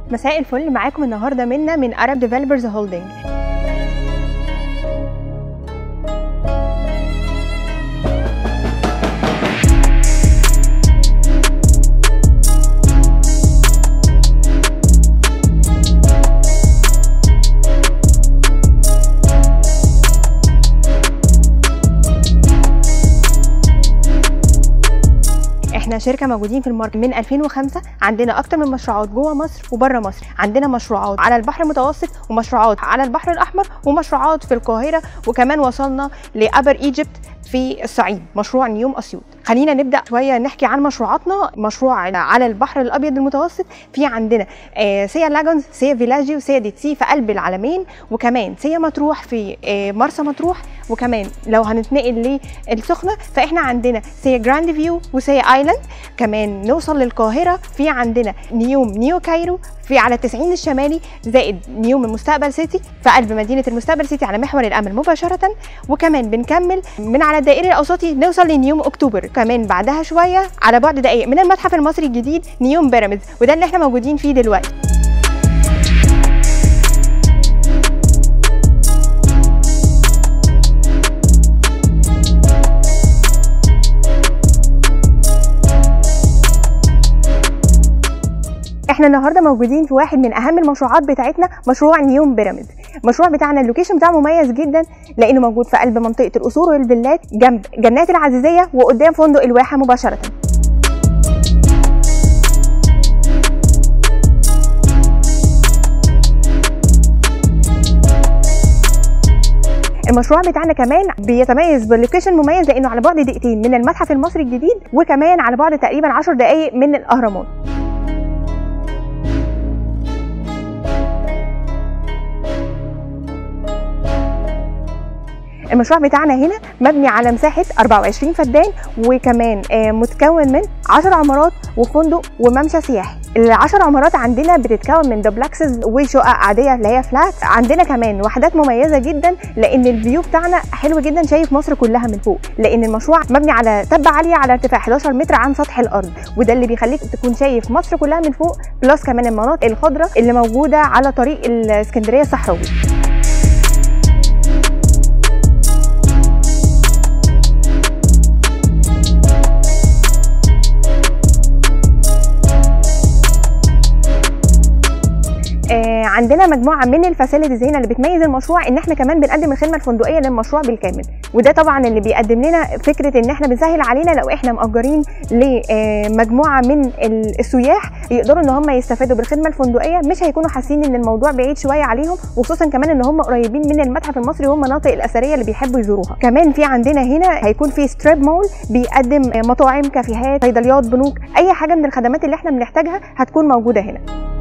مساء الفل معاكم النهارده منا من Arab Developers Holding احنا شركه موجودين في الماركت من 2005 عندنا اكتر من مشروعات جوه مصر وبره مصر عندنا مشروعات على البحر المتوسط ومشروعات على البحر الاحمر ومشروعات في القاهره وكمان وصلنا لابر ايجيبت في الصعيد مشروع نيوم اسيوط خلينا نبدا شويه نحكي عن مشروعاتنا مشروع على البحر الابيض المتوسط في عندنا آه سيا لاجونز سيا فيلاجي وسيا ديتسي في قلب العلمين وكمان سيا مطروح في آه مرسى مطروح وكمان لو هنتنقل للسخنه فاحنا عندنا سيا جراند فيو وسيا ايلاند كمان نوصل للقاهره في عندنا نيوم نيو كايرو في على التسعين الشمالي زائد نيوم المستقبل سيتي في قلب مدينه المستقبل سيتي على محور الامل مباشره وكمان بنكمل من على الدائري الاوسطي نوصل لنيوم اكتوبر كمان بعدها شويه على بعد دقائق من المتحف المصري الجديد نيوم بيراميدز وده اللي احنا موجودين فيه دلوقتي احنا النهارده موجودين في واحد من اهم المشروعات بتاعتنا مشروع نيوم بيراميد المشروع بتاعنا اللوكيشن بتاعه مميز جدا لانه موجود في قلب منطقه القصور والفيلات جنب جنات العزيزيه وقدام فندق الواحه مباشره المشروع بتاعنا كمان بيتميز باللوكيشن مميز لانه على بعد دقيقتين من المتحف المصري الجديد وكمان على بعد تقريبا 10 دقائق من الاهرامات المشروع بتاعنا هنا مبني على مساحه 24 فدان وكمان متكون من 10 عمارات وفندق وممشى سياحي ال 10 عمارات عندنا بتتكون من دوبلكسز وشقق عاديه اللي هي فلات عندنا كمان وحدات مميزه جدا لان الفيو بتاعنا حلو جدا شايف مصر كلها من فوق لان المشروع مبني على تبه عاليه على ارتفاع 11 متر عن سطح الارض وده اللي بيخليك تكون شايف مصر كلها من فوق بلس كمان المناطق الخضراء اللي موجوده على طريق الاسكندريه الصحراوي عندنا مجموعه من الفاسيلتيز هنا اللي بتميز المشروع ان احنا كمان بنقدم الخدمه الفندقيه للمشروع بالكامل وده طبعا اللي بيقدم لنا فكره ان احنا بنسهل علينا لو احنا مأجرين لمجموعه من السياح يقدروا ان هم يستفادوا بالخدمه الفندقيه مش هيكونوا حاسين ان الموضوع بعيد شويه عليهم وخصوصا كمان ان هم قريبين من المتحف المصري والمناطق الاثريه اللي بيحبوا يزوروها كمان في عندنا هنا هيكون في ستريب مول بيقدم مطاعم كافيهات صيدليات بنوك اي حاجه من الخدمات اللي احنا بنحتاجها هتكون موجوده هنا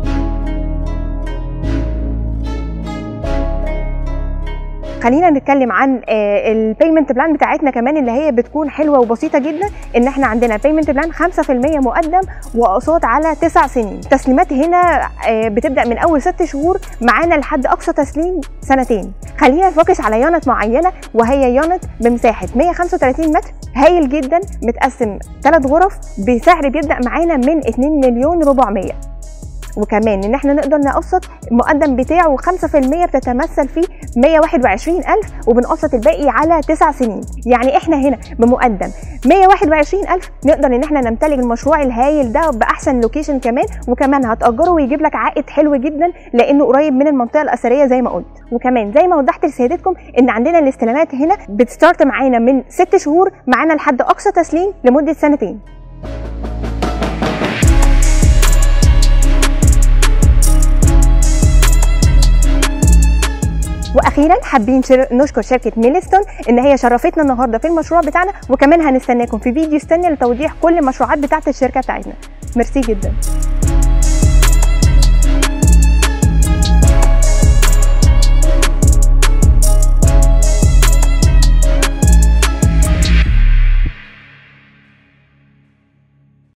خلينا نتكلم عن البيمنت بلان بتاعتنا كمان اللي هي بتكون حلوه وبسيطه جدا ان احنا عندنا بيمنت بلان 5% مقدم واقساط على 9 سنين التسليمات هنا بتبدا من اول 6 شهور معانا لحد اقصى تسليم سنتين خلينا نفوكس على يونت معينه وهي يونت بمساحه 135 متر هايل جدا متقسم 3 غرف بسعر بيبدا معانا من 2 مليون 400 وكمان ان احنا نقدر نقسط المقدم بتاعه 5% بتتمثل في 121000 وبنقسط الباقي على 9 سنين يعني احنا هنا بمقدم 121000 نقدر ان احنا نمتلك المشروع الهايل ده باحسن لوكيشن كمان وكمان هتاجره ويجيب لك عائد حلو جدا لانه قريب من المنطقه الاثريه زي ما قلت وكمان زي ما وضحت لسيادتكم ان عندنا الاستلامات هنا بتستارت معانا من 6 شهور معانا لحد اقصى تسليم لمده سنتين واخيرا حابين شر... نشكر شركه ميلستون ان هي شرفتنا النهارده في المشروع بتاعنا وكمان هنستناكم في فيديو استنى لتوضيح كل المشروعات بتاعه الشركه بتاعتنا ميرسي جدا